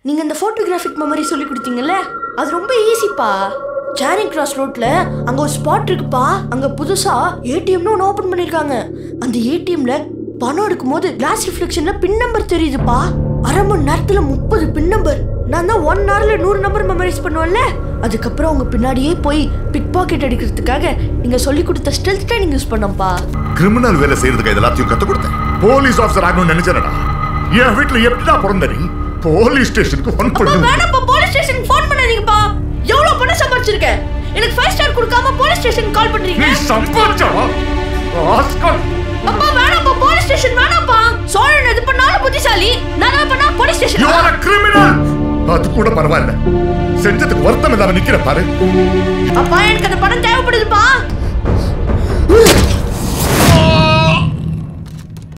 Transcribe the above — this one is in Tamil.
நீங்க இந்த போட்டோகிராஃபிக் மெமரி சொல்லி கொடுத்தீங்கல்ல அது ரொம்ப ஈஸிப்பா சேரிங் கிராஸ் ரோட்ல அங்க ஒரு ஸ்பாட் இருக்குப்பா அங்க புதுசா ஏடிஎம்னு ஒன்று ஓபன் பண்ணிருக்காங்க அந்த ஏடிஎம்ல பணம் எடுக்கும்போது கிளாஸ் ரிஃப்ளெக்ஷன்ல பின் நம்பர் தெரியுதுப்பா அரை மணி நேரத்துல முப்பது பின் நம்பர் நான் தான் ஒன் ஹவர்ல நூறு நம்பர் மெமரைஸ் பண்ணுவேன்ல அதுக்கப்புறம் உங்க பின்னாடியே போய் பிக் பாக்கெட் அடிக்கிறதுக்காக நீங்க சொல்லி கொடுத்த ஸ்டெல்த் ட்ரைனிங் யூஸ் பண்ணப்பா கிரிமினல் வேலை செய்யறதுக்கு இது எல்லாத்தையும் கத்து கொடுத்தேன் போலீஸ் ஆஃபீஸர் ஆகணும்னு நினைச்சேனடா என் வீட்டுல எப்படிடா பிறந்த நீ போலீஸ் ஸ்டேஷனுக்கு ஃபோன் அப்பா பண்ணு வேணாப்பா போலீஸ் ஸ்டேஷன் ஃபோன் பண்ணாதீங்கப்பா எவ்வளவு பணம் சம்பாதிச்சிருக்கேன் எனக்கு ஃபைவ் ஸ்டார் கொடுக்காம போலீஸ் ஸ்டேஷன் கால் பண்றீங்க நீ சம்பாதிச்சா ராஸ்கல். அப்பா வேணாப்பா போலீஸ் ஸ்டேஷன் வேணாப்பா சோழன் எது பண்ணாலும் புத்திசாலி நான் என்ன பண்ணா police You station are a criminal. அது கூட பரவாயில்ல செஞ்சதுக்கு வருத்தம் இல்லாம நிக்கிற பாரு அப்பா எனக்கு அந்த பணம் தேவைப்படுதுப்பா